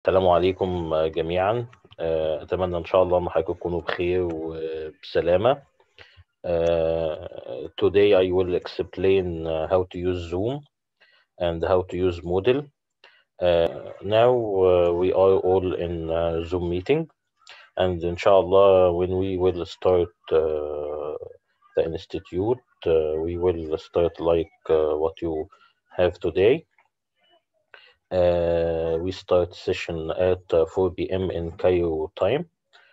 السلام عليكم جميعا أتمنى إن شاء الله أن حضراتكم تكونوا بخير وبسلامة Uh, today I will explain uh, how to use Zoom and how to use Moodle. Uh, now we are all in Zoom meeting and inshallah when we will start the institute we will start like what you have today. Uh, we start session at uh, 4 p.m. in Cairo time.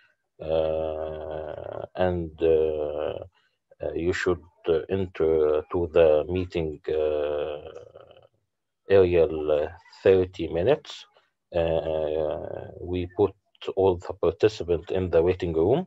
Uh, and you should enter to the meeting area 30 minutes. we put all the participants in the waiting room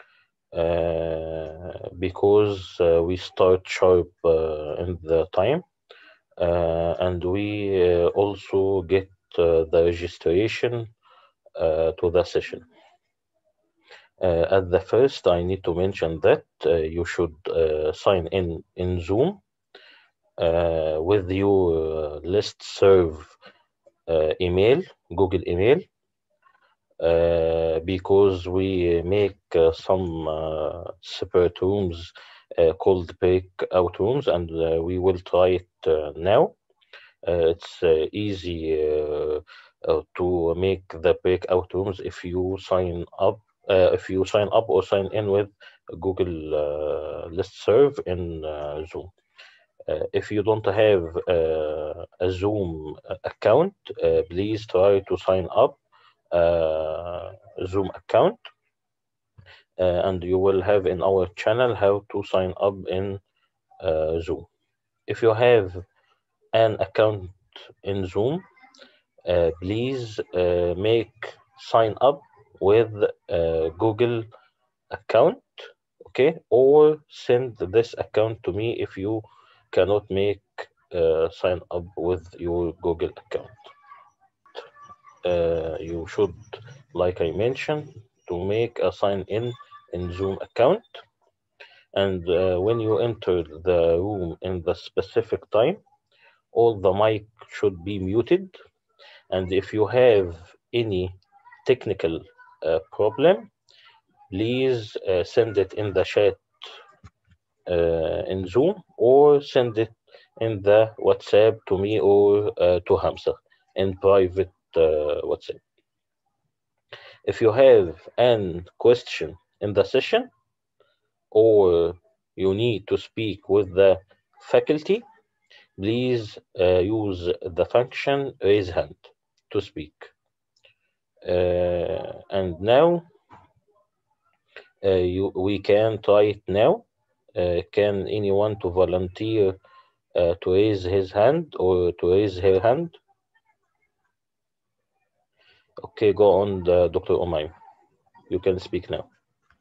because we start sharp in the time. Uh, and we uh, also get uh, the registration to the session. at the first, I need to mention that you should sign in in Zoom with your list serve email, Google email, uh, because we make uh, some uh, separate rooms called breakout rooms, and we will try it now. it's easy to make the breakout rooms if you sign up if you sign up or sign in with Google listserv in Zoom. Uh, if you don't have uh, a Zoom account, uh, please try to sign up Zoom account and you will have in our channel how to sign up in Zoom. If you have an account in Zoom, please make sign up with Google account okay or send this account to me if you cannot make uh, sign up with your Google account. Uh, you should, like I mentioned, to make a sign in in Zoom account. And uh, when you enter the room in the specific time, all the mic should be muted. And if you have any technical uh, problem, please send it in the chat uh, in Zoom or send it in the WhatsApp to me or uh, to Hamza in private uh, WhatsApp. If you have an question in the session or you need to speak with the faculty, please use the function raise hand to speak. and now you, we can try it now. Uh, can anyone to volunteer uh, to raise his hand or to raise her hand? Okay, go on, the, Dr. Umaym. You can speak now.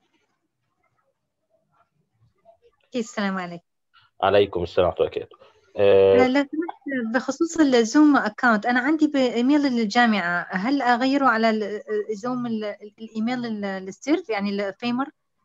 السلام عليكم عليكم السلام ورحمة الله وبركاته. لا لا سمحت بخصوص الزوم اكونت انا عندي بايميل الجامعه هل اغيره على الزوم الايميل السيرف يعني الفيمر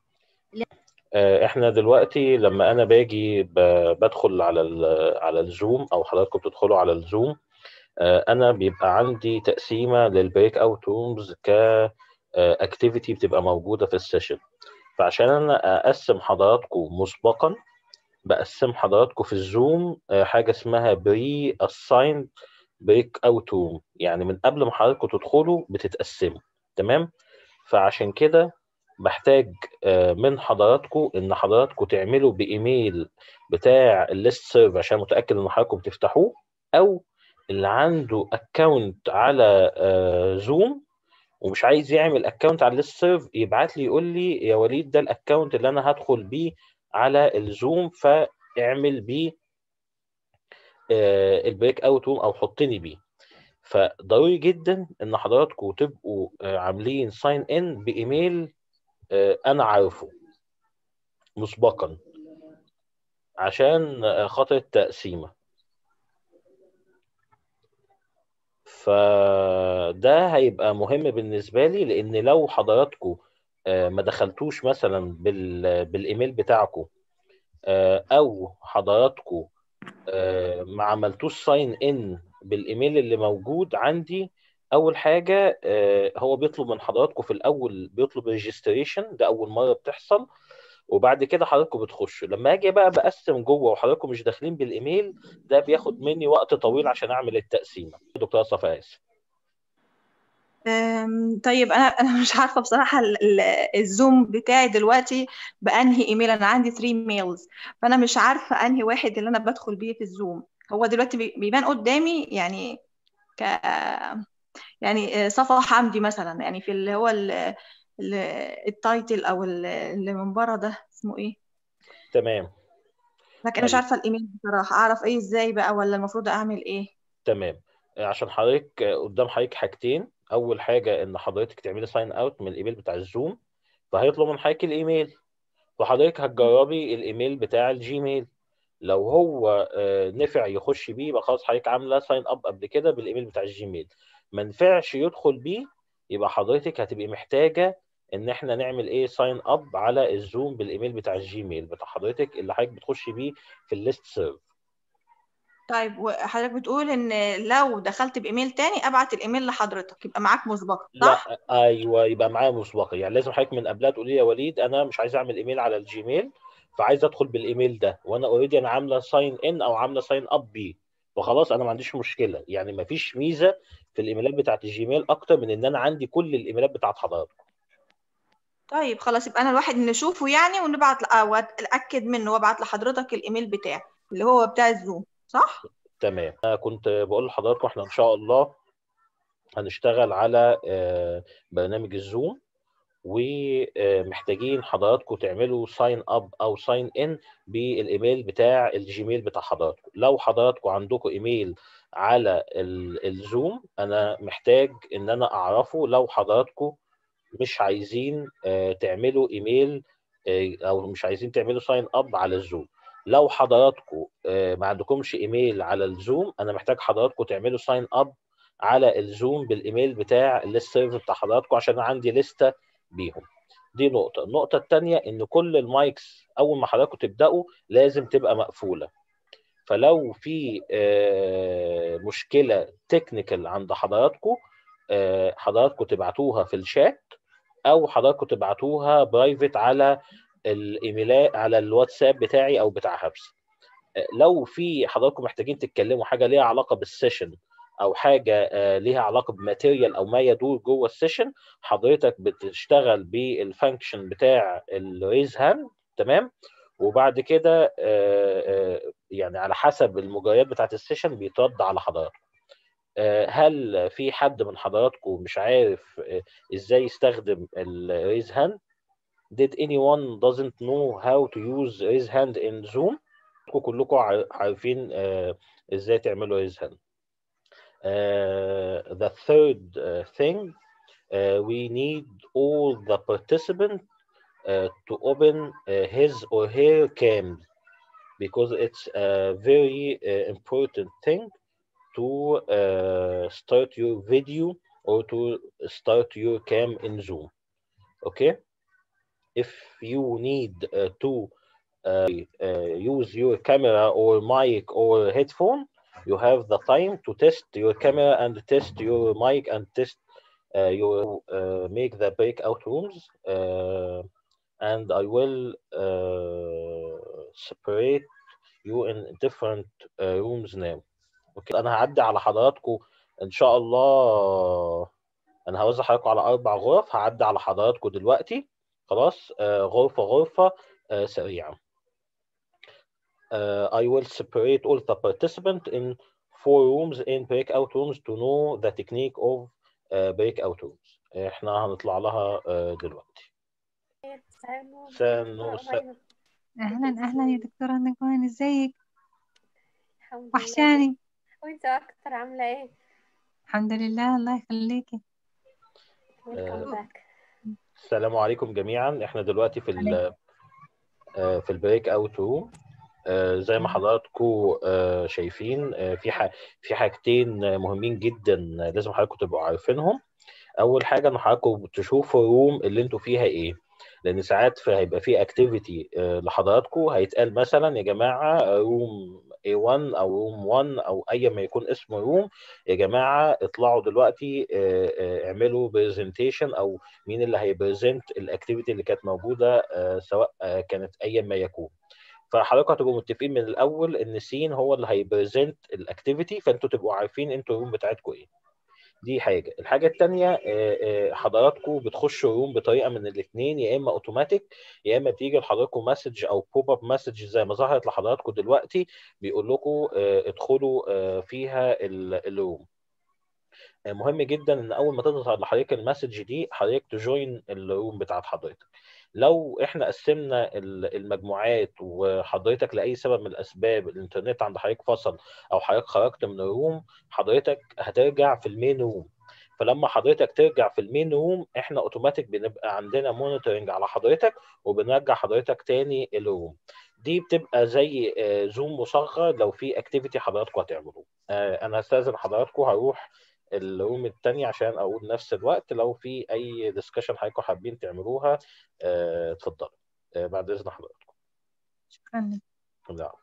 احنا دلوقتي لما انا باجي بدخل على على الزوم او حضراتكم بتدخلوا على الزوم انا بيبقى عندي تقسيمه للبريك اوت رومز ك اكتيفيتي بتبقى موجوده في السيشن فعشان انا اقسم حضراتكم مسبقا بقسم حضراتكم في الزوم حاجه اسمها بري اسايند بريك اوت روم يعني من قبل ما حضراتكم تدخلوا بتتقسموا تمام فعشان كده بحتاج من حضراتكم ان حضراتكم تعملوا بايميل بتاع الليست سيرف عشان متاكد ان حضراتكم بتفتحوه او اللي عنده اكونت على زوم ومش عايز يعمل اكونت على الليست سيرف يبعت لي يقول لي يا وليد ده الاكونت اللي انا هدخل بيه على الزوم فاعمل بيه البريك اوت روم او حطني بيه فضروري جدا ان حضراتكم تبقوا عاملين ساين ان بايميل انا عارفه مسبقا عشان خاطر التقسيمه فده هيبقى مهم بالنسبه لي لان لو حضراتكم ما دخلتوش مثلا بالايميل بتاعكم او حضراتكم ما عملتوش ساين ان بالايميل اللي موجود عندي اول حاجه آه، هو بيطلب من حضراتكم في الاول بيطلب ريجستريشن ده اول مره بتحصل وبعد كده حضراتكم بتخشوا لما اجي بقى بقسم جوه وحضراتكم مش داخلين بالايميل ده بياخد مني وقت طويل عشان اعمل التقسيمه دكتوره صفاء اسف أم، طيب انا انا مش عارفه بصراحه ال- ال- الزوم بتاعي دلوقتي بانهي ايميل انا عندي 3 ميلز فانا مش عارفه انهي واحد اللي انا بدخل بيه في الزوم هو دلوقتي بي- بيبان قدامي يعني ك يعني صفا حمدي مثلا يعني في اللي هو ال... ال... التايتل او ال- اللي من بره ده اسمه ايه تمام لكن مش طيب عارفه الايميل بصراحه اعرف ايه ازاي بقى ولا المفروض اعمل ايه تمام عشان حضرتك قدام حضرتك حاجتين اول حاجه ان حضرتك تعملي ساين اوت من الايميل بتاع الزوم فهيطلب من حضرتك الايميل فحضرتك هتجربي الايميل بتاع الجيميل لو هو آه، نفع يخش بيه يبقى خلاص حضرتك عامله ساين اب قبل كده بالايميل بتاع الجيميل ما نفعش يدخل بيه يبقى حضرتك هتبقي محتاجه ان احنا نعمل ايه ساين اب على الزوم بالايميل بتاع الجيميل بتاع حضرتك اللي حضرتك بتخش بيه في الليست سيرف طيب وحضرتك بتقول ان لو دخلت بايميل تاني ابعت الايميل لحضرتك يبقى معاك مسبقا صح لا ايوه يبقى معايا مسبقا يعني لازم حضرتك من قبلها تقولي لي يا وليد انا مش عايز اعمل ايميل على الجيميل فعايز ادخل بالايميل ده وانا اوريدي انا عامله ساين ان او عامله ساين اب بيه فخلاص انا ما عنديش مشكله يعني ما فيش ميزه في الايميلات بتاعت الجيميل اكتر من ان انا عندي كل الايميلات بتاعت حضراتكم طيب خلاص يبقى انا الواحد نشوفه يعني ونبعت او اتاكد منه وابعت لحضرتك الايميل بتاعي اللي هو بتاع الزوم صح تمام انا كنت بقول لحضراتكم احنا ان شاء الله هنشتغل على آه، برنامج الزوم ومحتاجين حضراتكم تعملوا ساين اب او ساين ان بالايميل بتاع الجيميل بتاع حضراتكم لو حضراتكم عندكم ايميل على ال- الزوم انا محتاج ان انا اعرفه لو حضراتكم مش عايزين آه، تعملوا ايميل آه، او مش عايزين تعملوا ساين اب على الزوم لو حضراتكم آه، ما عندكمش ايميل على الزوم انا محتاج حضراتكم تعملوا ساين اب على الزوم بالايميل بتاع الليست سيرفر بتاع حضراتكم عشان أنا عندي لسته بيهم دي نقطه النقطه الثانيه ان كل المايكس اول ما حضراتكم تبداوا لازم تبقى مقفوله فلو في آه، مشكله تكنيكال عند حضراتكم آه، حضراتكم تبعتوها في الشات او حضراتكم تبعتوها برايفت على الايميلات على الواتساب بتاعي او بتاع حبس آه، لو في حضراتكم محتاجين تتكلموا حاجه ليها علاقه بالسيشن او حاجه آه، ليها علاقه بماتيريال او ما يدور جوه السيشن حضرتك بتشتغل بالفانكشن بتاع الريز هاند تمام وبعد كده آه، آه، يعني على حسب المجريات بتاعت السيشن بيترد على حضراتكم آه، هل في حد من حضراتكم مش عارف آه، ازاي يستخدم الريز هاند did anyone doesn't know how to use raise hand in Zoom كلكم عار- عارفين آه، ازاي تعملوا raise hand Uh, the third uh, thing uh, we need all the participant uh, to open uh, his or her cam because it's a very uh, important thing to uh, start your video or to start your cam in Zoom. Okay. If you need uh, to uh, uh, use your camera or mic or headphone, you have the time to test your camera and test your mic and test uh, your uh, make the breakout rooms. Uh, and I will uh, separate you in different uh, rooms now. اوكي انا هعدي على حضراتكم ان شاء الله انا هوزع حضراتكم على اربع غرف هعدي على حضراتكم دلوقتي خلاص آه، غرفه غرفه آه، سريعا uh, I will separate all the participants in four rooms in breakout rooms to know the technique of uh, breakout rooms. احنا هنطلع لها uh, دلوقتي. سانو سانو دكتورة أميمة. أهلا أهلا يا دكتورة نجوان إزيك الحمد لله وحشاني وانت اكتر عاملة ايه الحمد لله الله يخليكي ويلكم باك السلام عليكم جميعا احنا دلوقتي في ال آه، في البريك اوت روم زي ما حضراتكم آه، شايفين آه، في ح- في حاجتين آه، مهمين جدا لازم حضراتكم تبقوا عارفينهم اول حاجه ان حضراتكم تشوفوا الروم اللي انتوا فيها ايه لان ساعات في هيبقى في اكتيفيتي لحضراتكم هيتقال مثلا يا جماعه روم A1 او روم 1 او اي ما يكون اسمه روم يا جماعه اطلعوا دلوقتي آه، آه، اعملوا برزنتيشن او مين اللي هيبرزنت الاكتيفيتي اللي كانت موجوده آه، سواء آه، كانت ايا ما يكون فحضراتكم هتبقوا متفقين من الاول ان سين هو اللي هيبرزنت الاكتيفيتي فانتوا تبقوا عارفين انتوا الروم بتاعتكم ايه دي حاجه الحاجه الثانيه حضراتكم بتخشوا روم بطريقه من الاثنين يا اما اوتوماتيك يا اما بتيجي لحضراتكم مسج او بوب اب مسج زي ما ظهرت لحضراتكم دلوقتي بيقول لكم آه، ادخلوا آه، فيها ال- الروم آه، مهم جدا ان اول ما تظهر لحضرتك المسج دي حضرتك تجوين الروم بتاعت حضرتك لو احنا قسمنا ال- المجموعات وحضرتك لاي سبب من الاسباب الانترنت عند حضرتك فصل او حضرتك خرجت من الروم حضرتك هترجع في المين روم فلما حضرتك ترجع في المين روم احنا اوتوماتيك بنبقى عندنا مونيتورنج على حضرتك وبنرجع حضرتك تاني الروم دي بتبقى زي آه، زوم مصغر لو في اكتيفيتي حضراتكم هتعملوه آه، انا هستاذن حضراتكم هروح الروم التاني عشان اقول نفس الوقت لو في اي ديسكشن حضراتكم حابين تعملوها آه، اتفضلوا آه، بعد اذن حضراتكم شكرا لك لا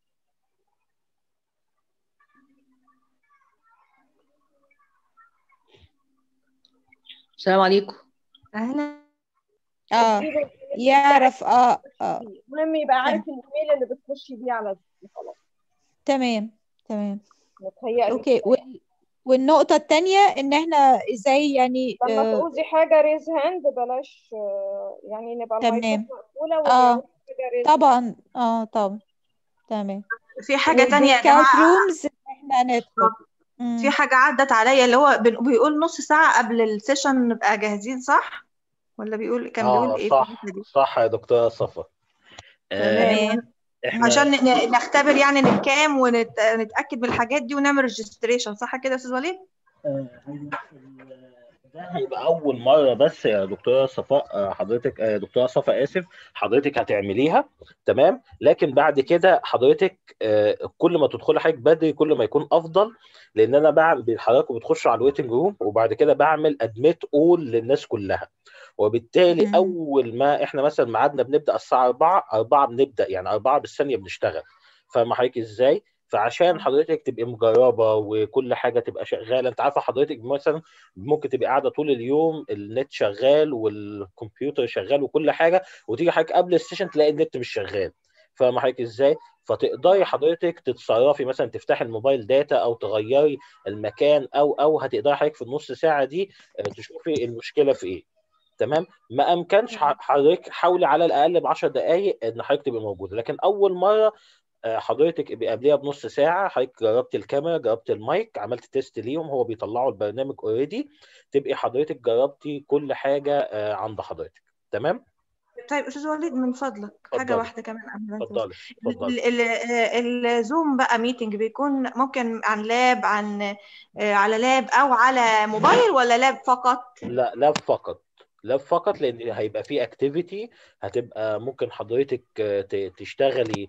السلام عليكم أهلا اه يعرف اه اه المهم يبقى عارف الايميل اللي بتخشي بيه على الزوم خلاص تمام تمام متهيألي اوكي وال... والنقطة التانية ان احنا ازاي يعني لما آه تعوزي حاجة ريز هاند بلاش آه، يعني نبقى تمام. المايكات مقفولة واللي اه يعوز حاجة raise طبعا اه طبعا تمام في حاجة تانية يا والبريك اوت جماعة رومز احنا ندخل مم. في حاجة عدت عليا اللي هو بن- بيقول نص ساعة قبل السيشن نبقى جاهزين صح؟ ولا بيقول كان بيقول اه ايه في صح الحتة دي؟ صح يا دكتورة صفا آه، تمام احنا عشان ن- ن- نختبر يعني نتكام ونتأكد من الحاجات دي ونعمل ريجستريشن صح كده يا أستاذ وليد؟ آه، ده هيبقى أول مرة بس يا دكتورة صفاء آه، حضرتك آه، دكتورة صفاء آسف حضرتك هتعمليها تمام لكن بعد كده حضرتك آه، كل ما تدخلي حضرتك بدري كل ما يكون أفضل لأن أنا بعمل حضراتكم بتخشوا على الويتنج روم وبعد كده بعمل أدميت أول للناس كلها وبالتالي مم. أول ما إحنا مثلا ميعادنا بنبدأ الساعة 4 4 بنبدأ يعني 4 بالثانية بنشتغل فاهمة حضرتك إزاي؟ فعشان حضرتك تبقي مجربه وكل حاجه تبقى شغاله انت عارفه حضرتك مثلا ممكن تبقي قاعده طول اليوم النت شغال والكمبيوتر شغال وكل حاجه وتيجي حضرتك قبل السيشن تلاقي النت مش شغال فاهمه حضرتك ازاي؟ فتقدري حضرتك تتصرفي مثلا تفتحي الموبايل داتا او تغيري المكان او او هتقدري حضرتك في النص ساعه دي آه، تشوفي المشكله في ايه تمام ما امكنش ح- حضرتك حاولي على الاقل ب 10 دقائق ان حضرتك تبقي موجوده لكن اول مره آه، حضرتك ابقي قبليها بنص ساعه حضرتك جربت الكاميرا جربت المايك عملت تيست ليهم هو بيطلعوا البرنامج اوريدي تبقي حضرتك جربتي كل حاجه آه، عند حضرتك تمام طيب أستاذ وليد من فضلك حاجة اتفضلي. واحدة كمان قبل ما أنت اتفضلي اتفضلي ال- ال- الزوم بقى ميتنج بيكون ممكن عن لاب عن آه، على لاب او على موبايل ولا لاب فقط لا لاب فقط لاب فقط لان هيبقى في اكتيفيتي هتبقى ممكن حضرتك آه، ت- تشتغلي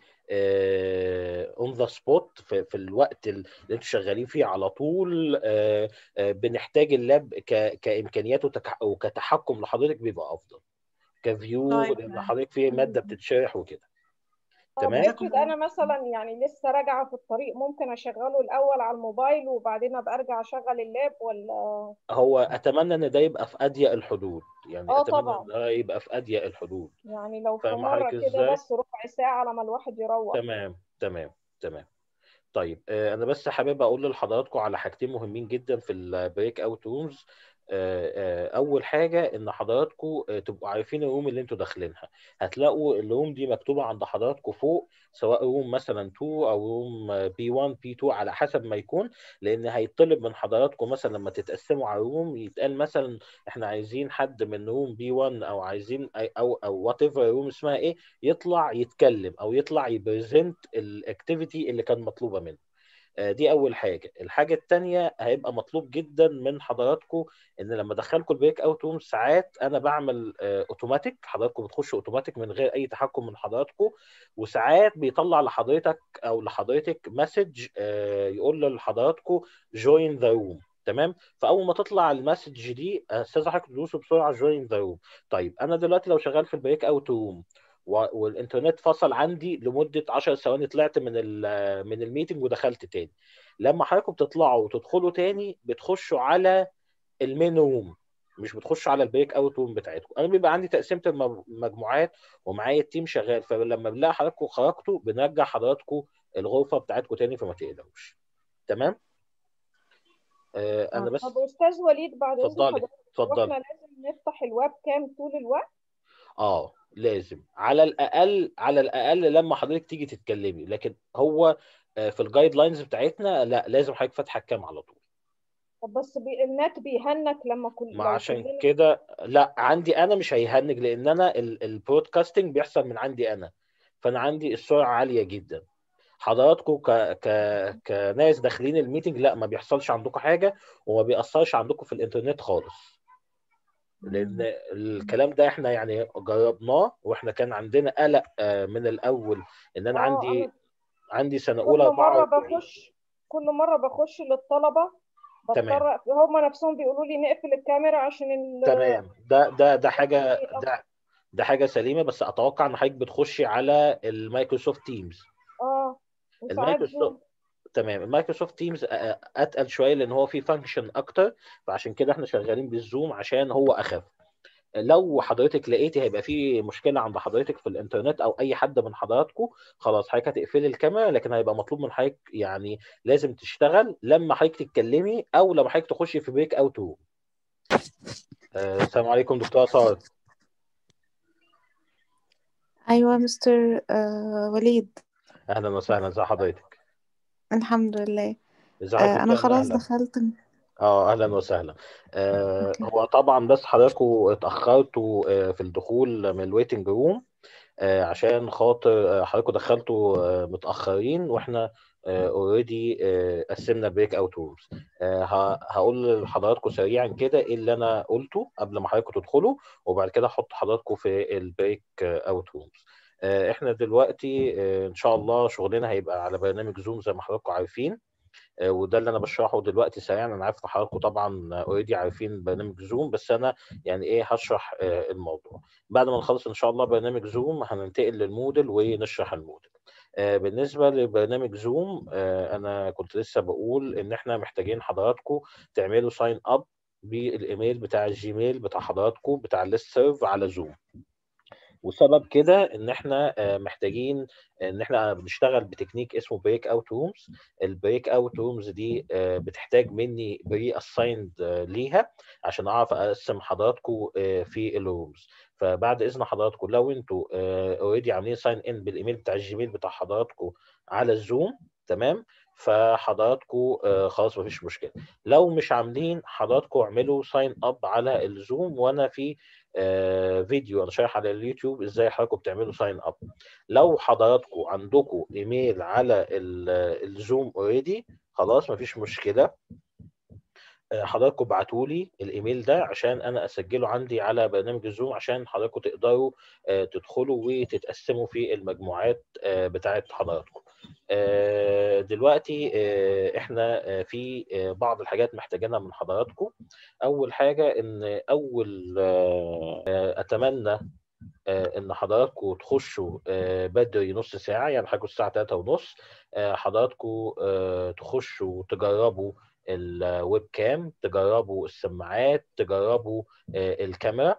اون ذا سبوت في في الوقت اللي انتوا شغالين فيه على طول آه، آه، بنحتاج اللاب ك- كامكانيات وتك- وكتحكم لحضرتك بيبقى افضل كفيو طيب. لان حضرتك في ماده بتتشرح وكده طب تمام افرض انا مثلا يعني لسه راجعة في الطريق ممكن اشغله الاول على الموبايل وبعدين ابقى ارجع اشغل اللاب ولا هو اتمنى ان ده يبقى في اضيق الحدود يعني اه اتمنى طبعا ان ده يبقى في اضيق الحدود يعني لو في فاهمة مرة حضرتك كده ازاي؟ بس ربع ساعة لما الواحد يروح تمام تمام تمام طيب آه، انا بس حابب اقول لحضراتكم على حاجتين مهمين جدا في البريك اوت رومز اول حاجه ان حضراتكم آه، تبقوا عارفين الروم اللي انتوا داخلينها هتلاقوا الروم دي مكتوبه عند حضراتكم فوق سواء روم مثلا 2 او روم بي 1 بي 2 على حسب ما يكون لان هيطلب من حضراتكم مثلا لما تتقسموا على روم يتقال مثلا احنا عايزين حد من روم بي 1 او عايزين أي- او او وات ايفر روم اسمها ايه يطلع يتكلم او يطلع يبريزنت الاكتيفيتي اللي كان مطلوبه منه آه، دي اول حاجه الحاجه الثانيه هيبقى مطلوب جدا من حضراتكم ان لما ادخلكم البريك اوت روم ساعات انا بعمل آه، اوتوماتيك حضراتكم بتخشوا اوتوماتيك من غير اي تحكم من حضراتكم وساعات بيطلع لحضرتك او لحضرتك مسج يقول لحضراتكم جوين ذا روم تمام فاول ما تطلع المسج دي استاذ حضرتك تدوسوا بسرعه جوين ذا روم طيب انا دلوقتي لو شغال في البريك اوت روم والانترنت فصل عندي لمده 10 ثواني طلعت من ال من الميتنج ودخلت تاني لما حضراتكم بتطلعوا وتدخلوا تاني بتخشوا على المين روم مش بتخشوا على البريك اوت روم بتاعتكم انا بيبقى عندي تقسيمه المجموعات ومعايا التيم شغال فلما بنلاقي حضراتكم خرجتوا بنرجع حضراتكم الغرفه بتاعتكم تاني فما تقلقوش تمام آه انا بس طب استاذ وليد بعد اذن اتفضلي حضرتك اتفضلي واحنا لازم نفتح الويب كام طول الوقت اه لازم على الاقل على الاقل لما حضرتك تيجي تتكلمي لكن هو آه، في الجايد لاينز بتاعتنا لا لازم حضرتك فاتحه الكام على طول طب بس بي... النت بيهنك لما كل ما لو عشان كلنا كده لا عندي انا مش هيهنج لان انا ال- البرودكاستنج بيحصل من عندي انا فانا عندي السرعه عاليه جدا حضراتكم ك... ك... كناس داخلين الميتنج لا ما بيحصلش عندكم حاجه وما بيأثرش عندكم في الانترنت خالص لان الكلام ده احنا يعني جربناه واحنا كان عندنا قلق آه، من الاول ان انا اه عندي انا عندي سنه كل اولى مره 44 بخش كل مره بخش للطلبه تمام بضطر هم نفسهم بيقولوا لي نقفل الكاميرا عشان ال... تمام ده ده ده حاجه الأب- ده ده حاجه سليمه بس اتوقع ان حضرتك بتخشي على المايكروسوفت تيمز اه وساعات المايكروسوفت زوم تمام المايكروسوفت تيمز اتقل شويه لان هو فيه فانكشن اكتر فعشان كده احنا شغالين بالزوم عشان هو اخف لو حضرتك لقيتي هيبقى في مشكله عند حضرتك في الانترنت او اي حد من حضراتكم خلاص حضرتك هتقفلي الكاميرا لكن هيبقى مطلوب من حضرتك يعني لازم تشتغل لما حضرتك تتكلمي او لما حضرتك تخشي في بريك اوت روم آه، السلام عليكم دكتوره ساره أيوة مستر آه وليد اهلا وسهلا ازي حضرتك الحمد لله ازي آه حضرتك أنا دكتوره خلاص اهلا دخلت اه اهلا وسهلا آه أوكي هو طبعا بس حضراتكم اتاخرتوا آه في الدخول من الويتنج روم آه عشان خاطر آه حضراتكم دخلتوا آه متاخرين واحنا اوريدي قسمنا بريك اوت رومز هقول لحضراتكم سريعا كده ايه اللي انا قلته قبل ما حضراتكم تدخلوا وبعد كده احط حضراتكم في البريك اوت رومز احنا دلوقتي آه، ان شاء الله شغلنا هيبقى على برنامج زوم زي ما حضراتكم عارفين آه، وده اللي انا بشرحه دلوقتي سريعا انا عارف ان حضراتكم طبعا اوريدي عارفين برنامج زوم بس انا يعني ايه هشرح آه، الموضوع بعد ما نخلص ان شاء الله برنامج زوم هننتقل للموديل ونشرح الموديل آه، بالنسبه لبرنامج زوم آه، انا كنت لسه بقول ان احنا محتاجين حضراتكم تعملوا ساين اب بالايميل بتاع الجيميل بتاع حضراتكم بتاع الليست سيرف على زوم وسبب كده ان احنا آه، محتاجين ان احنا بنشتغل بتكنيك اسمه بريك اوت رومز البريك اوت رومز دي آه، بتحتاج مني بري اسايند ليها عشان اعرف اقسم حضراتكم آه، في الرومز فبعد اذن حضراتكم لو انتوا اوريدي عاملين ساين ان بالايميل بتاع الجيميل بتاع حضراتكم على الزوم تمام فحضراتكم آه، خلاص مفيش مشكله لو مش عاملين حضراتكم اعملوا ساين اب على الزوم وانا في آه، فيديو انا شارح على اليوتيوب ازاي حضراتكم بتعملوا ساين اب لو حضراتكم عندكم ايميل على ال- الزوم اوريدي خلاص مفيش مشكله آه، حضراتكم ابعتوا لي الايميل ده عشان انا اسجله عندي على برنامج الزوم عشان حضراتكم تقدروا آه، تدخلوا وتتقسموا في المجموعات آه، بتاعه حضراتكم آه، دلوقتي آه، احنا آه، في آه، بعض الحاجات محتاجينها من حضراتكم اول حاجه ان اول آه، آه، اتمنى آه، ان حضراتكم تخشوا آه، بدري نص ساعه يعني حضراتكم الساعه 3 ونص حضراتكم آه، تخشوا تجربوا الويب كام تجربوا السماعات تجربوا آه، الكاميرا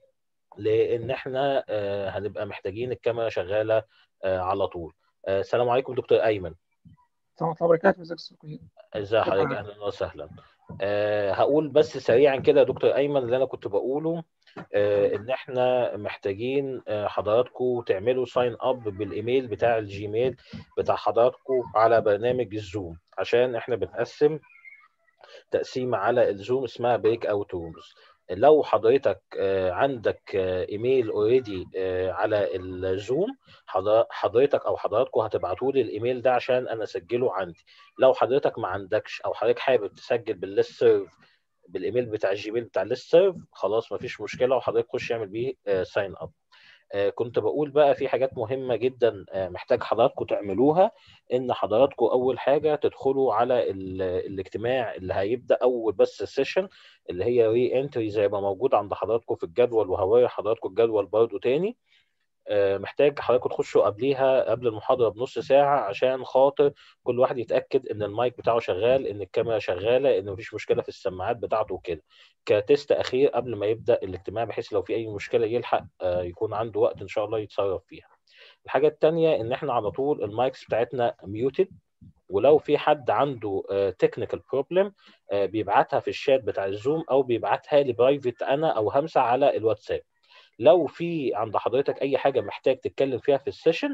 لان احنا آه، هنبقى محتاجين الكاميرا شغاله آه، على طول آه، السلام عليكم دكتور ايمن السلام ورحمة الله وبركاته ازيك يا استاذ كويس ازي حضرتك اهلا وسهلا أه هقول بس سريعا كده يا دكتور ايمن اللي انا كنت بقوله أه ان احنا محتاجين أه حضراتكم تعملوا ساين اب بالايميل بتاع الجيميل بتاع حضراتكم على برنامج الزوم عشان احنا بنقسم تقسيمه على الزوم اسمها بريك اوت رومز لو حضرتك آه، عندك آه، ايميل اوريدي على الزوم حضر- حضرتك او حضراتكم هتبعتوا لي الايميل ده عشان انا اسجله عندي لو حضرتك ما عندكش او حضرتك حابب تسجل بالليست سيرف بالايميل بتاع الجيميل بتاع الليست سيرف خلاص ما فيش مشكله وحضرتك خش اعمل بيه ساين اب آه، كنت بقول بقى في حاجات مهمة جدا آه، محتاج حضراتكم تعملوها ان حضراتكم اول حاجة تدخلوا على ال- الاجتماع اللي هيبدأ اول بس السيشن اللي هي ري انتري زي ما موجود عند حضراتكم في الجدول وهوري حضراتكم الجدول برضو تاني آه، محتاج حضراتكم تخشوا قبليها قبل المحاضرة بنص ساعة عشان خاطر كل واحد يتأكد إن المايك بتاعه شغال إن الكاميرا شغالة إن مفيش مشكلة في السماعات بتاعته وكده كتست أخير قبل ما يبدأ الاجتماع بحيث لو في أي مشكلة يلحق آه، يكون عنده وقت إن شاء الله يتصرف فيها الحاجة التانية إن إحنا على طول المايكس بتاعتنا ميوتد ولو في حد عنده تكنيكال بروبلم بيبعتها في الشات بتاع الزوم او بيبعتها لي برايفت انا او همسه على الواتساب لو في عند حضرتك اي حاجه محتاج تتكلم فيها في السيشن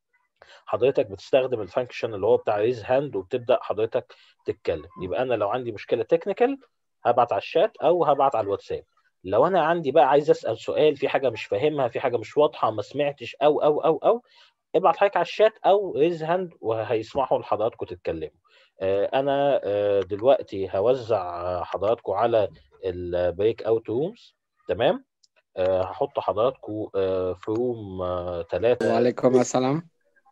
حضرتك بتستخدم الفانكشن اللي هو بتاع ريز هاند وبتبدا حضرتك تتكلم يبقى انا لو عندي مشكله تكنيكال هبعت على الشات او هبعت على الواتساب لو انا عندي بقى عايز اسال سؤال في حاجه مش فاهمها في حاجه مش واضحه ما سمعتش او او او او ابعت حضرتك على الشات او ريز هاند وهيسمحوا لحضراتكم تتكلموا آه، انا آه، دلوقتي هوزع حضراتكم على البريك اوت رومز تمام آه، هحط حضراتكم آه، في روم ثلاثة وعليكم السلام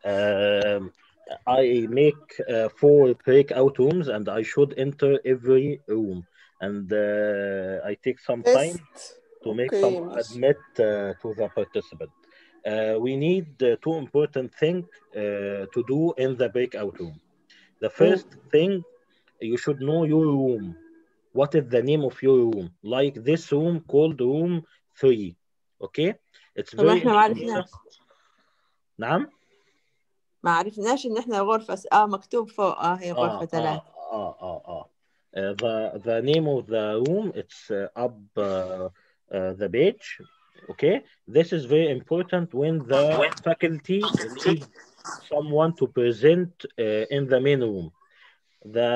um, I make uh, four breakout rooms and I should enter every room and uh, I take some time تيست to make اوكي some ماشي admit uh, to the participant. Uh, we need uh, two important things uh, to do in the breakout room. The مم. first thing you should know your room. What is the name of your room? Like this room called room three. Okay, it's طب very احنا ما important. عرفناش نعم. ما عرفناش ان احنا غرفة س- اه مكتوب فوق اه هي غرفة آه ثلاثة آه آه آه آه. Uh, the the name of the room it's uh, up uh, uh, the page. Okay, this is very important when the faculty needs someone to present uh, in the main room. The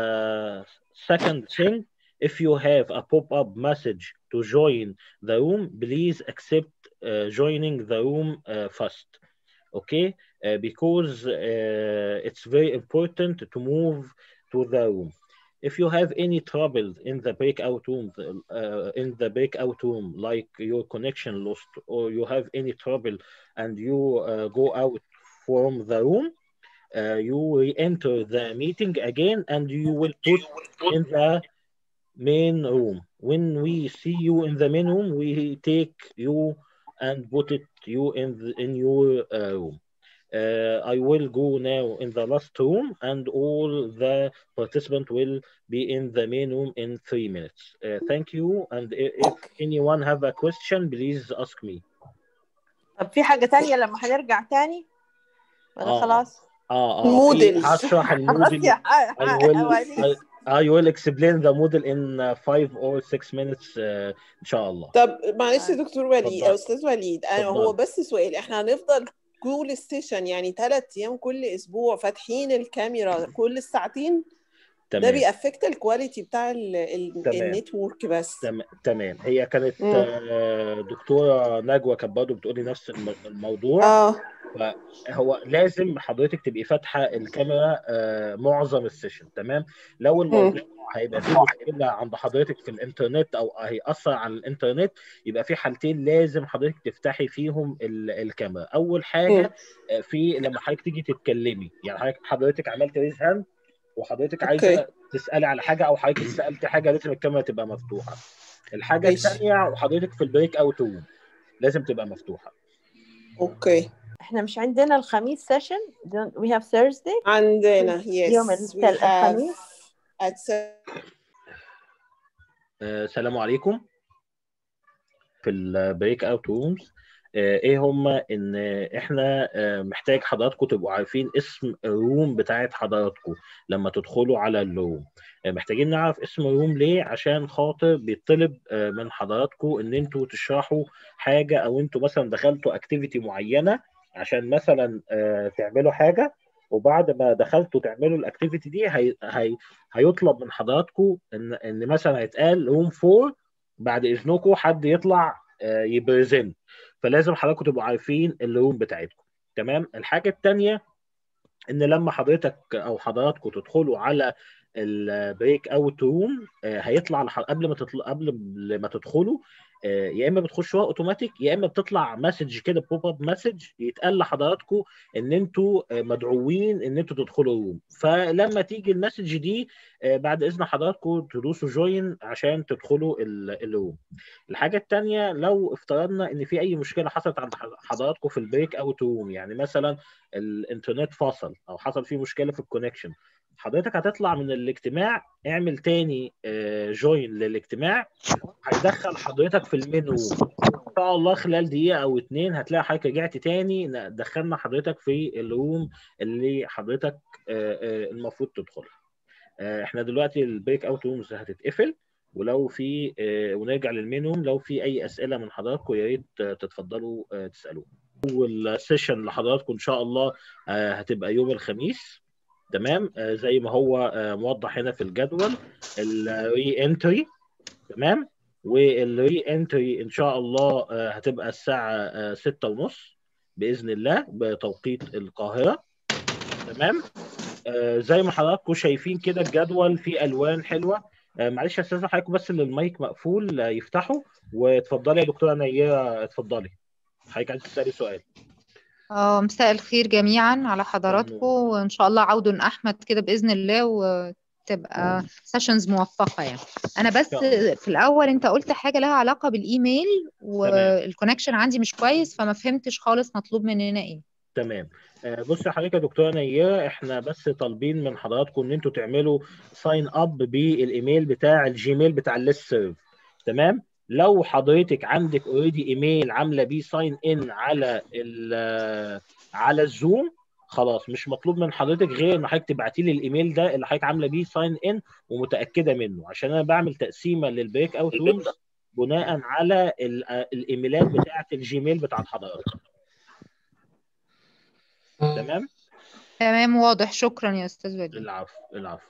second thing, if you have a pop-up message to join the room, please accept uh, joining the room uh, first. Okay, uh, because uh, it's very important to move to the room. If you have any trouble in the breakout room, uh, in the breakout room, like your connection lost, or you have any trouble and you uh, go out from the room, uh, you re-enter the meeting again and you will put in the main room. When we see you in the main room, we take you and put it you in the, in your uh, room. Uh, I will go now in the last room and all the participants will be in the main room in three minutes. Uh, thank you. And i- if anyone have a question, please ask me. طب في حاجة تانية لما هنرجع تاني ولا آه خلاص آه آه في المودلز هشرح خلاص الموديل يا ح- I ح- will حوالي I, I will explain the model in uh, five or six minutes uh, إن شاء الله. طب معلش يا دكتور وليد اتفضل او استاذ وليد انا هو اتفضل بس سؤال احنا هنفضل طول السيشن يعني ثلاث ايام كل اسبوع فاتحين الكاميرا كل الساعتين ده تمام بيأفكت الكواليتي بتاع ال- ال- تمام النتورك بس تم- تمام هي كانت مم. آه، دكتورة نجوى كانت برضه بتقولي نفس الم- الموضوع اه فهو لازم حضرتك تبقي فاتحة الكاميرا آه، معظم السيشن تمام لو مم. الموضوع هيبقى فيه مشكلة عند حضرتك في الإنترنت أو هيأثر على الإنترنت يبقى في حالتين لازم حضرتك تفتحي فيهم ال- الكاميرا أول مم. حاجة آه، في لما حضرتك تيجي تتكلمي يعني حضرتك حضرتك عملت ريز هاند وحضرتك اوكي عايزة تسألي على حاجة أو حضرتك سألتي حاجة لازم الكاميرا تبقى مفتوحة الحاجة ماشي التانية وحضرتك في البريك أوت روم لازم تبقى مفتوحة اوكي احنا مش عندنا الخميس سيشن we have Thursday عندنا يوم yes we التل... have الخميس at se- آه، السلام عليكم في البريك اوت رومز ايه هما ان احنا آه، محتاج حضراتكم تبقوا عارفين اسم الروم بتاعت حضراتكم لما تدخلوا على الروم آه، محتاجين نعرف اسم الروم ليه عشان خاطر بيطلب آه، من حضراتكم ان انتوا تشرحوا حاجه او انتوا مثلا دخلتوا اكتيفيتي معينه عشان مثلا آه، تعملوا حاجه وبعد ما دخلتوا تعملوا الاكتيفيتي دي هي هي هيطلب من حضراتكم ان ان مثلا هيتقال روم 4 بعد اذنكم حد يطلع آه، يبريزنت فلازم حضراتكم تبقوا عارفين الروم بتاعتكم تمام الحاجه الثانيه ان لما حضرتك او حضراتكم تدخلوا على البريك اوت روم هيطلع لح- قبل ما تطلع قبل ما تدخلوا آه، يا اما بتخشوها اوتوماتيك يا اما بتطلع مسج كده بوب اب مسج يتقال لحضراتكم ان انتوا آه، مدعوين ان انتوا تدخلوا روم فلما تيجي المسج دي آه، بعد اذن حضراتكم تدوسوا جوين عشان تدخلوا ال- الروم الحاجه الثانيه لو افترضنا ان في اي مشكله حصلت عند حضراتكم في البريك اوت روم يعني مثلا الانترنت فصل او حصل فيه مشكله في الكونكشن حضرتك هتطلع من الاجتماع اعمل تاني جوين للاجتماع هيدخل حضرتك في المنيو ان شاء الله خلال دقيقه او اتنين هتلاقي حضرتك رجعت تاني ن- دخلنا حضرتك في الروم اللي حضرتك آه، آه، المفروض تدخلها آه، احنا دلوقتي البريك اوت رومز هتتقفل ولو في آه، ونرجع للمنيو لو في اي اسئله من حضراتكم يا ريت آه، تتفضلوا آه، تسالوها اول سيشن لحضراتكم ان شاء الله آه، هتبقى يوم الخميس تمام آه، زي ما هو آه، موضح هنا في الجدول الري انتري تمام والري انتري ان شاء الله آه، هتبقى الساعه 6 ونص باذن الله بتوقيت القاهره تمام آه، زي ما حضراتكم شايفين كده الجدول فيه الوان حلوه آه، معلش استاذن حضراتكم بس اللي المايك مقفول آه، يفتحوا واتفضلي يا دكتوره نيره اتفضلي حضرتك عايز تسالي سؤال آه، مساء الخير جميعا على حضراتكم وإن شاء الله عود أحمد كده بإذن الله وتبقى سيشنز موفقة يعني أنا بس شاء الله. في الأول أنت قلت حاجة لها علاقة بالإيميل والكونكشن عندي مش كويس فما فهمتش خالص مطلوب مننا إيه تمام آه، بص يا حضرتك يا دكتوره نيره احنا بس طالبين من حضراتكم ان انتوا تعملوا ساين اب بالايميل بتاع الجيميل بتاع الليست سيرف تمام لو حضرتك عندك اوريدي ايميل عامله بيه ساين ان على ال على الزوم خلاص مش مطلوب من حضرتك غير ان حضرتك تبعتي لي الايميل ده اللي حضرتك عامله بيه ساين ان ومتاكده منه عشان انا بعمل تقسيمه للبريك اوت رومز بناء على ال- الايميلات بتاعه الجيميل بتاعت حضرتك تمام تمام واضح شكرا يا أستاذ وليد العفو العفو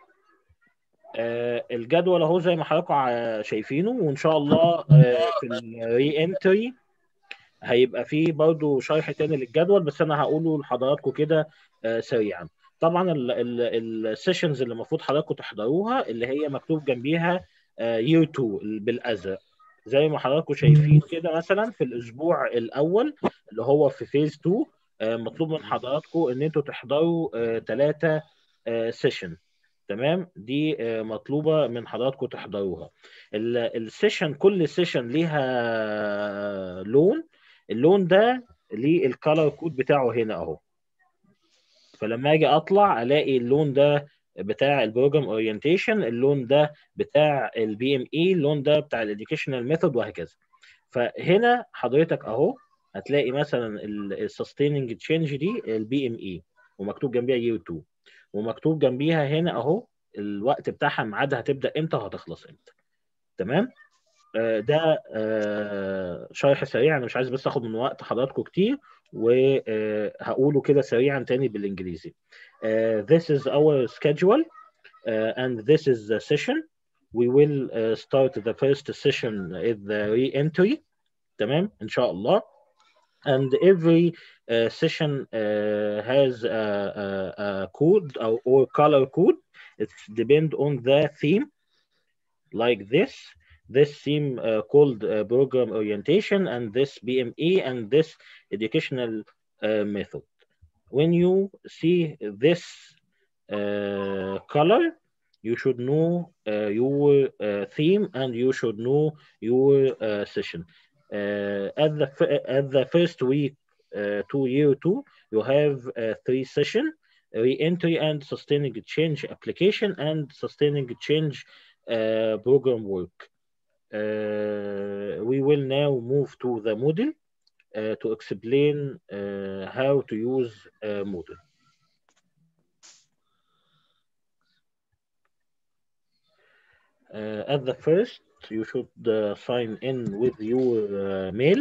آه الجدول اهو زي ما حضراتكم ع- شايفينه وان شاء الله آه في الري انتري هيبقى فيه برضو شرح تاني للجدول بس انا هقوله لحضراتكم كده آه سريعا طبعا السيشنز اللي المفروض حضراتكم تحضروها اللي هي مكتوب جنبيها يير 2 بالازرق زي ما حضراتكم شايفين كده مثلا في الاسبوع الاول اللي هو في فيز 2 آه، مطلوب من حضراتكم ان انتوا تحضروا ثلاثه سيشن تمام دي آه، مطلوبه من حضراتكم تحضروها ال- السيشن كل سيشن ليها لون اللون ده ليه الكالر كود بتاعه هنا اهو فلما اجي اطلع الاقي اللون ده بتاع البروجرام اورينتيشن اللون ده بتاع البي ام اي اللون ده بتاع الاديوكيشنال ميثود وهكذا فهنا حضرتك اهو هتلاقي مثلا السستيننج تشينج دي البي ام اي ومكتوب جنبيها يير 2 ومكتوب جنبيها هنا اهو الوقت بتاعها ميعادها هتبدا امتى وهتخلص امتى تمام آه، ده آه، شرح سريع انا مش عايز بس اخد من وقت حضراتكم كتير وهقوله كده سريعا تاني بالانجليزي آه، this is our schedule uh, and this is the session we will uh, start the first session with the re-entry تمام ان شاء الله and every uh, session uh, has a, a, a code or, or color code it's depend on the theme like this this theme uh, called uh, program orientation and this BME and this educational uh, method. When you see this uh, color, you should know uh, your uh, theme and you should know your uh, session. Uh, at the f- at the first week uh, to year two, you have uh, three session: re-entry and sustaining change application and sustaining change uh, program work. Uh, we will now move to the model uh, to explain uh, how to use uh, model. Uh, at the first, you should uh, sign in with your uh, mail.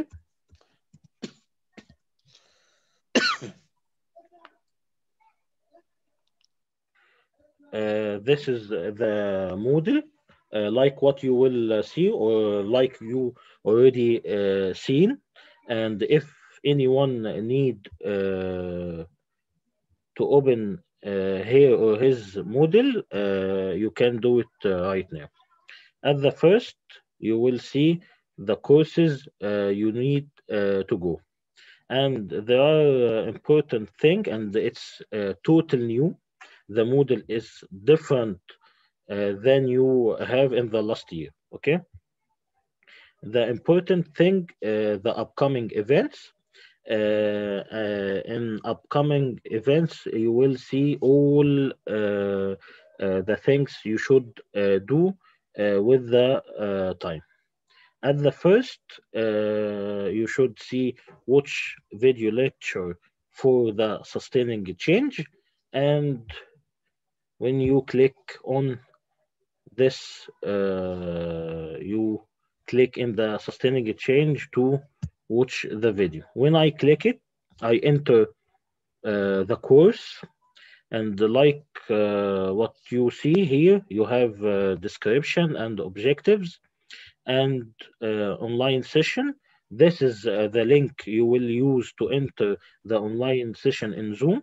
Uh, this is the model, uh, like what you will uh, see or like you already uh, seen. And if anyone need uh, to open uh, here or his model, uh, you can do it uh, right now. At the first, you will see the courses uh, you need uh, to go. And there are uh, important thing, and it's uh, total new. The model is different uh, than you have in the last year. Okay. The important thing, uh, the upcoming events. Uh, uh, in upcoming events, you will see all uh, uh, the things you should uh, do uh, with the uh, time. At the first, uh, you should see watch video lecture for the sustaining change. And when you click on this, uh, you click in the sustaining change to watch the video. When I click it, I enter uh, the course and like uh, what you see here, you have uh, description and objectives and uh, online session. This is uh, the link you will use to enter the online session in Zoom.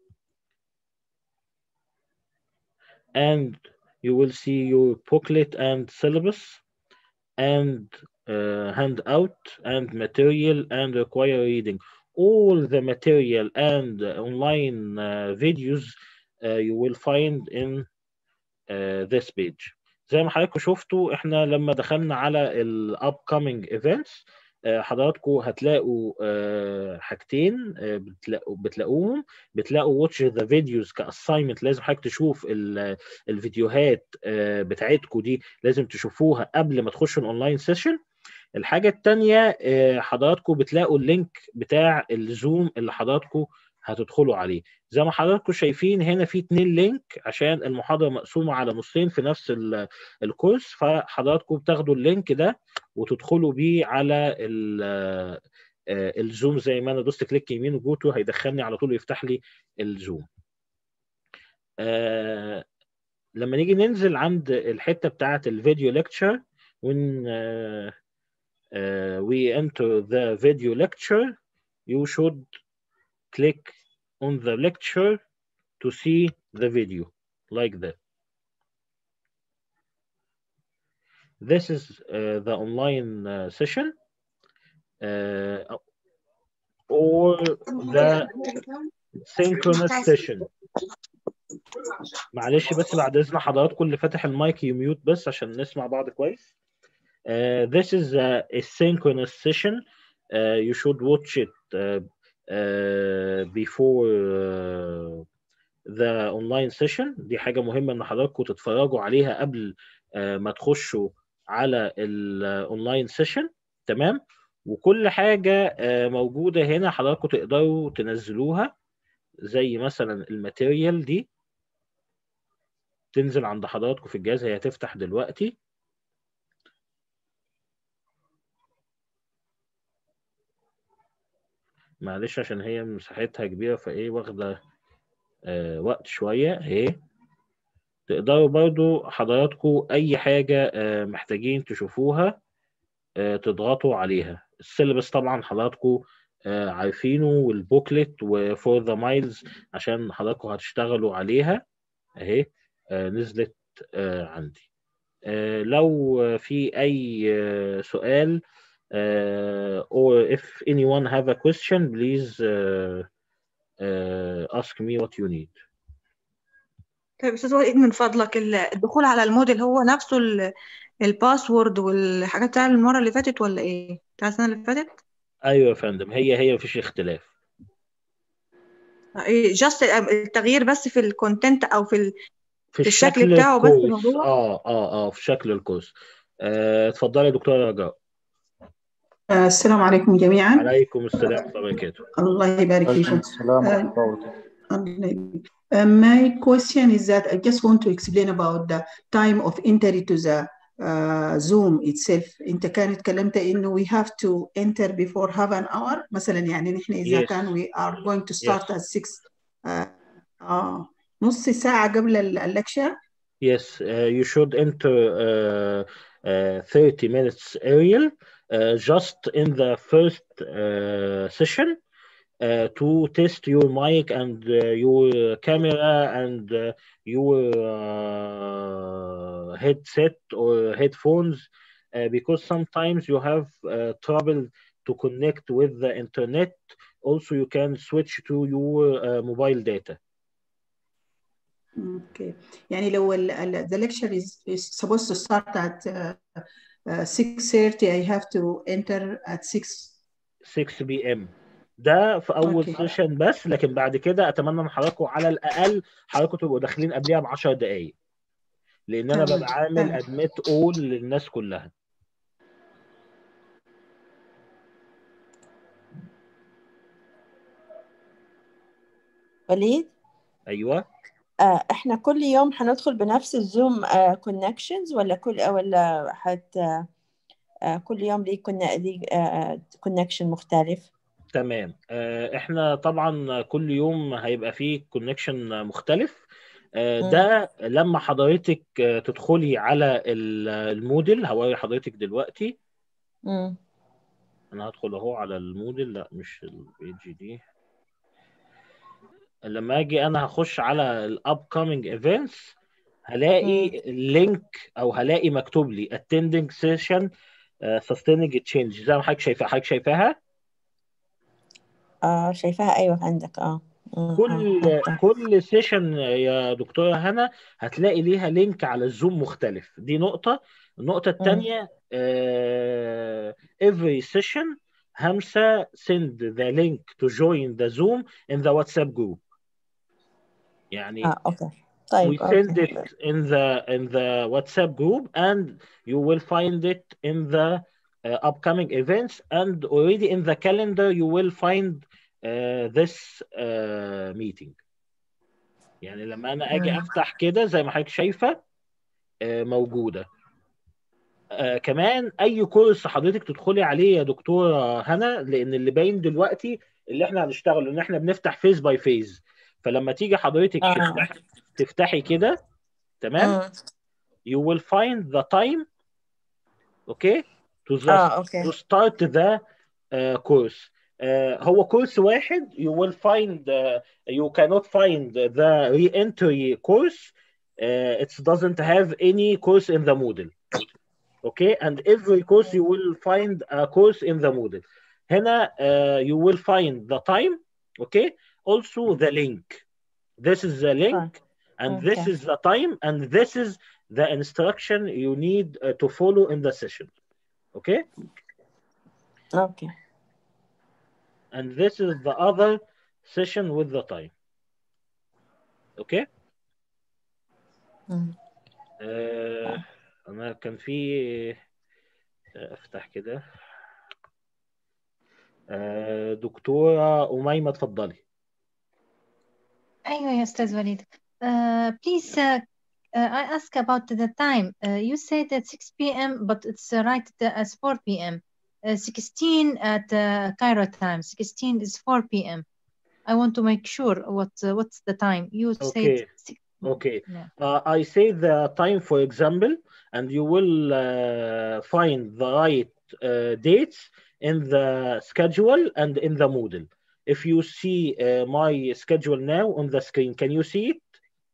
And you will see your booklet and syllabus and uh, handout and material and require reading. All the material and uh, online uh, videos uh, you will find in uh, this page. زي ما حضراتكم شفتوا احنا لما دخلنا على ال upcoming events آه، حضراتكم هتلاقوا آه، حاجتين آه، بتلاقوا بتلاقوهم بتلاقوا watch the videos كassignment لازم حضرتك تشوف ال- الفيديوهات آه، بتاعتكم دي لازم تشوفوها قبل ما تخشوا الاونلاين سيشن الحاجة التانية آه، حضراتكم بتلاقوا اللينك بتاع الزوم اللي حضراتكم هتدخلوا عليه زي ما حضراتكم شايفين هنا في اتنين لينك عشان المحاضرة مقسومة على نصين في نفس ال- الكورس فحضراتكم بتاخدوا اللينك ده وتدخلوا بيه على ال- آه، الزوم زي ما انا دوست كليك يمين وجوتو هيدخلني على طول يفتح لي الزوم آه، لما نيجي ننزل عند الحتة بتاعة الفيديو ليكتشر when uh, uh, we enter the video lecture you should click on the lecture to see the video like that this is uh, the online uh, session uh, or the synchronous session معلش بس بعد اذن حضراتكم اللي فاتح المايك يميوت بس عشان نسمع بعض كويس Uh, this is a, a synchronous session. Uh, you should watch it uh, uh, before uh, the online session. دي حاجة مهمة إن حضراتكم تتفرجوا عليها قبل uh, ما تخشوا على الاونلاين سيشن تمام وكل حاجة uh, موجودة هنا حضراتكم تقدروا تنزلوها زي مثلا الماتيريال دي تنزل عند حضراتكم في الجهاز هي هتفتح دلوقتي معلش عشان هي مساحتها كبيرة فايه واخدة آه وقت شوية اهي تقدروا برضو حضراتكم أي حاجة آه محتاجين تشوفوها آه تضغطوا عليها السيلبس طبعا حضراتكم آه عارفينه والبوكلت وفور ذا مايلز عشان حضراتكم هتشتغلوا عليها اهي آه نزلت آه عندي آه لو في أي آه سؤال uh, or if anyone have a question please uh, uh, ask me what you need طيب استاذ وليد من فضلك ال- الدخول على الموديل هو نفسه ال- الباسورد والحاجات بتاع المرة اللي فاتت ولا ايه؟ بتاع السنة اللي فاتت؟ ايوه يا فندم هي هي مفيش اختلاف ايه جاست التغيير بس في الكونتنت او في ال- في في الشكل الشكل بتاعه بس الكورس الموضوع اه اه اه في شكل الكورس آه، اتفضلي يا دكتوره رجاء آه، السلام عليكم جميعا عليكم السلام ورحمه الله وبركاته الله يبارك عليكم فيكم السلام آه، ورحمة الله وبركاته الله يبارك. Uh, my question is that I just want to explain about the time of entry to the uh, Zoom itself. أنت كان اتكلمت إنه we have to enter before half an hour مثلا يعني نحن إذا yes كان we are going to start yes at 6 uh, آه نص ساعة قبل ال- اللكشة yes uh, you should enter uh, uh, 30 minutes earlier uh, just in the first uh, session uh, to test your mic and uh, your camera and uh, your uh, headset or headphones uh, because sometimes you have uh, trouble to connect with the internet. Also, you can switch to your uh, mobile data. Okay. يعني لو ال, ال, the lecture is, is supposed to start at uh, uh, 6:30 I have to enter at 6 6 بي ام ده في اول Okay. سيشن بس لكن بعد كده اتمنى من حضراتكم على الاقل حضراتكم تبقوا داخلين قبلها ب 10 دقائق لان انا تمام ببقى عامل تمام ادميت اول للناس كلها وليد ايوه آه احنا كل يوم هندخل بنفس الزوم آه كونكشنز ولا كل ولا حت آه كل يوم ليه كنا ليه آه كونكشن مختلف تمام آه، احنا طبعا كل يوم هيبقى فيه كونكشن مختلف آه، مم. ده لما حضرتك آه، تدخلي على ال- الموديل هوري حضرتك دلوقتي مم. انا هدخل اهو على الموديل لا مش البيج دي لما اجي انا هخش على الاب كامينج ايفنتس هلاقي لينك او هلاقي مكتوب لي attending session uh, sustaining change زي ما حضرتك شايفاها حضرتك شايفاها اه شايفاها ايوه عندك اه مم. كل آه. كل سيشن يا دكتورة هنا هتلاقي ليها لينك على الزوم مختلف دي نقطة النقطة التانية uh, every session همسة send the link to join the Zoom in the WhatsApp group يعني اه اوكي we طيب send اوكي it in the in the WhatsApp group and you will find it in the uh, upcoming events and already in the calendar you will find uh, this uh, meeting يعني لما انا اجي مم. افتح كده زي ما حضرتك شايفه uh, موجوده آه كمان اي كورس حضرتك تدخلي عليه يا دكتوره هنا لان اللي باين دلوقتي اللي احنا هنشتغله ان احنا بنفتح فيز باي فيز فلما تيجي حضرتك اه تفتحي تفتحي كده تمام مم. you will find the time okay to the اه اوكي to start the uh, course uh, هو كورس واحد you will find uh, you cannot find the re-entry course uh, it doesn't have any course in the Moodle okay and every course you will find a course in the Moodle هنا uh, you will find the time okay also the link this is the link and this Okay. is the time and this is the instruction you need uh, to follow in the session okay اوكي and this is the other session with the time okay مم. آه انا كان في آه، افتح كده آه دكتورة أميمة اتفضلي أيوة يا أستاذ وليد. Uh, please, uh, uh, I ask about the time. Uh, you said at 6 p.m., but it's uh, right as 4 p.m. Uh, 16 at uh, Cairo time. 16 is 4 p.m. I want to make sure what uh, what's the time. You said Okay. six. Okay. Yeah. Uh, I say the time, for example, and you will uh, find the right uh, dates in the schedule and in the Moodle. If you see uh, my schedule now on the screen, can you see it?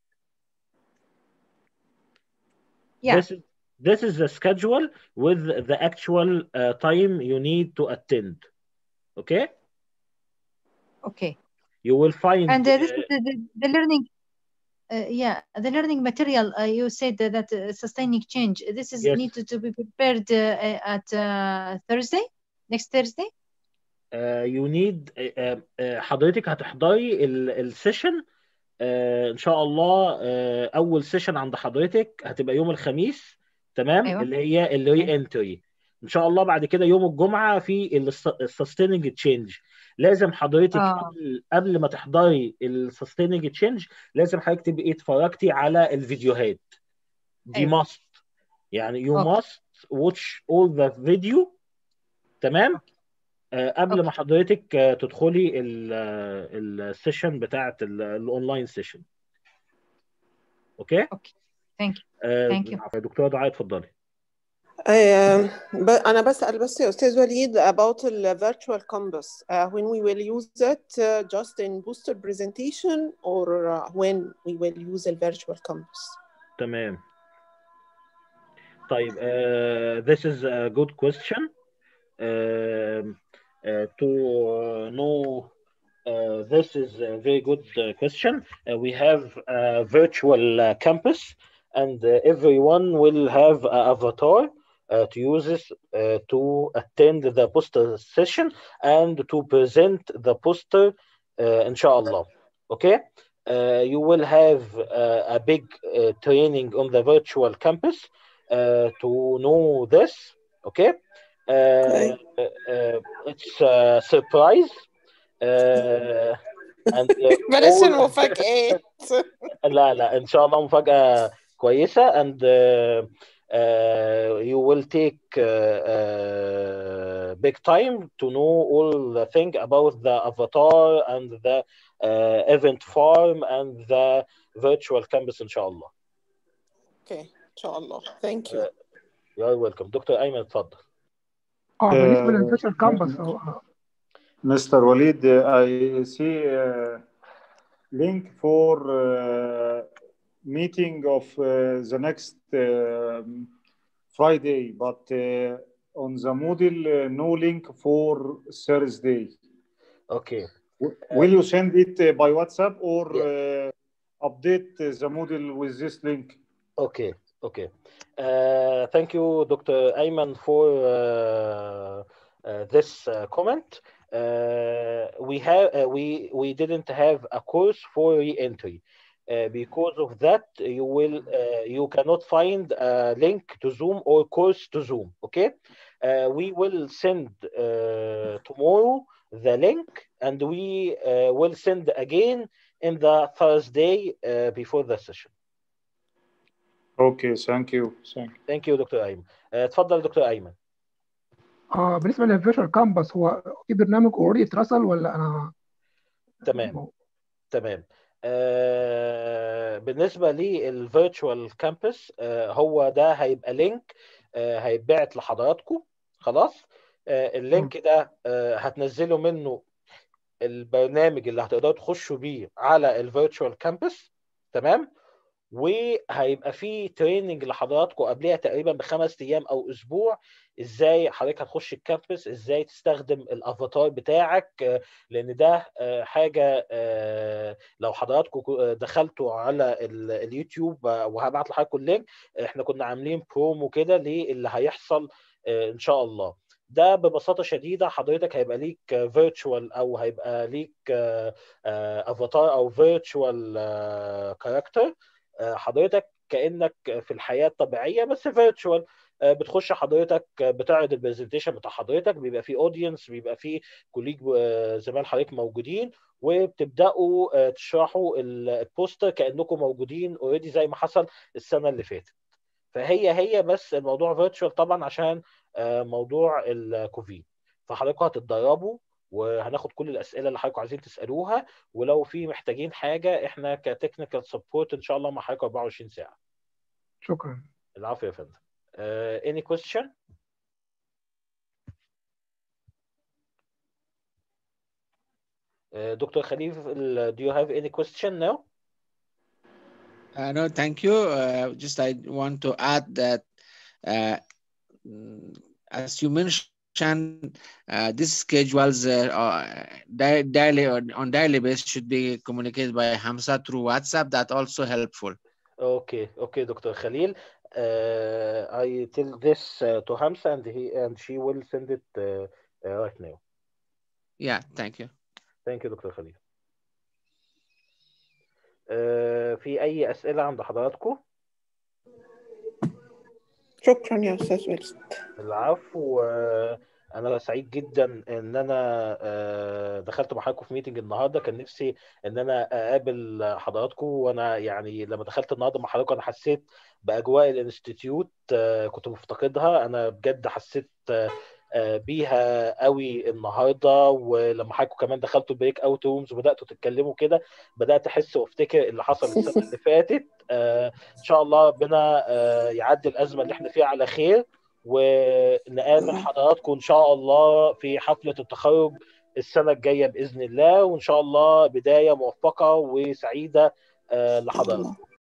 Yeah. This is, this is the schedule with the actual uh, time you need to attend. Okay? Okay. You will find And uh, this uh, is the, the, the learning. Uh, yeah, the learning material. Uh, you said that, that uh, sustaining change. This is Yes. needed to be prepared uh, at uh, Thursday, next Thursday. uh, you need uh, uh, حضرتك هتحضري ال- السيشن آه، ان شاء الله آه، اول سيشن عند حضرتك هتبقى يوم الخميس تمام أيوة. اللي هي الري انتري ان شاء الله بعد كده يوم الجمعه في السستيننج تشينج لازم حضرتك آه. قبل قبل ما تحضري السستيننج تشينج لازم حضرتك تبقي اتفرجتي على الفيديوهات دي أيوة. ماست يعني you أوكي. must watch all the video تمام آه، قبل ما حضرتك آه، تدخلي السيشن بتاعت ال- الاونلاين سيشن اوكي اوكي ثانك يو آه، ثانك يو دكتوره دعاء اتفضلي آه، ب- أنا بسأل بس يا أستاذ وليد about ال virtual campus uh, when we will use it uh, just in booster presentation or uh, when we will use the virtual campus تمام طيب uh, this is a good question um, uh, to uh, know uh, this is a very good uh, question uh, we have a virtual uh, campus and uh, everyone will have an avatar uh, to use this uh, to attend the poster session and to present the poster uh, inshallah okay uh, you will have uh, a big uh, training on the virtual campus uh, to know this okay uh, uh, it's a surprise uh, and uh, بلاش all- المفاجآت لا لا ان شاء الله مفاجأة كويسة and uh, uh, you will take uh, uh, big time to know all the thing about the avatar and the uh, event farm and the virtual campus ان شاء الله. اوكي ان شاء الله ثانك يو You're welcome. دكتور ايمن اتفضل. اه بالنسبه للفيرتشوال كامبس Mr. Walid, I see a link for uh, meeting of uh, the next um, Friday, but uh, on the Moodle, uh, no link for Thursday. Okay. W- Will you send it uh, by WhatsApp or uh, update uh, the Moodle with this link? Okay, okay. Uh, thank you, Dr. Ayman, for uh, uh, this uh, comment. Uh, we have uh, we we didn't have a course for re-entry. Uh, because of that, you will uh, you cannot find a link to Zoom or course to Zoom. Okay, uh, we will send uh, tomorrow the link, and we uh, will send again in the Thursday uh, before the session. Okay, thank you. Thank you. ثانك يو دكتور ايمن آه، اتفضل دكتور ايمن اه بالنسبه للفيرتشوال كامبس هو في برنامج اوريدي اترسل ولا انا تمام تمام آه بالنسبه للفيرتشوال كامبس آه هو ده هيبقى لينك آه هيتبعت لحضراتكم خلاص آه اللينك ده آه هتنزلوا منه البرنامج اللي هتقدروا تخشوا بيه على الفيرتشوال كامبس تمام وهيبقى فيه تريننج لحضراتكم قبلها تقريبا بخمس ايام او اسبوع ازاي حضرتك هتخش الكامبس ازاي تستخدم الافاتار بتاعك آه، لان ده آه، حاجه آه، لو حضراتكم كو- دخلتوا على ال- اليوتيوب آه، وهبعت لحضراتكم اللينك احنا كنا عاملين برومو كده للي هيحصل آه، ان شاء الله ده ببساطه شديده حضرتك هيبقى ليك فيرتشوال او هيبقى ليك افاتار او فيرتشوال كاركتر حضرتك كانك في الحياه الطبيعيه بس فيرتشوال بتخش حضرتك بتعرض البرزنتيشن بتاع حضرتك بيبقى في اودينس بيبقى في كوليج زمايل حضرتك موجودين وبتبداوا آه، تشرحوا ال- البوستر كانكم موجودين اوريدي زي ما حصل السنه اللي فاتت فهي هي بس الموضوع فيرتشوال طبعا عشان آه، موضوع الكوفيد فحضراتكم هتتدربوا وهناخد كل الاسئله اللي حضراتكم عايزين تسالوها ولو في محتاجين حاجه احنا كتكنيكال سبورت ان شاء الله مع حضراتكم 24 ساعه شكرا العفو يا فندم uh, any question uh, Dr. Khalif ال- do you have any question now Uh, no, thank you. Uh, just I want to add that uh, mm, as you mentioned, uh, these schedules uh, uh, di- daily on, on daily basis should be communicated by Hamza through WhatsApp. That also helpful. okay okay Dr. Khalil uh, I tell this uh, to Hamza and he and she will send it uh, uh, right now Yeah, thank you. thank you Dr. Khalil uh, في أي أسئلة عند حضراتكم شكرا يا استاذ ويلسون العفو آه، انا سعيد جدا ان انا آه، دخلت مع حضراتكم في ميتنج النهارده كان نفسي ان انا اقابل حضراتكم وانا يعني لما دخلت النهارده مع حضراتكم انا حسيت باجواء الانستيتيوت آه، كنت مفتقدها انا بجد حسيت آه، آه، بيها قوي النهارده ولما حضراتكم كمان دخلتوا البريك اوت رومز وبداتوا تتكلموا كده بدات احس وافتكر اللي حصل السنه اللي فاتت آه، ان شاء الله ربنا آه، يعدي الازمه اللي احنا فيها على خير ونقابل حضراتكم ان شاء الله في حفله التخرج السنه الجايه باذن الله وان شاء الله بدايه موفقه وسعيده آه، لحضراتكم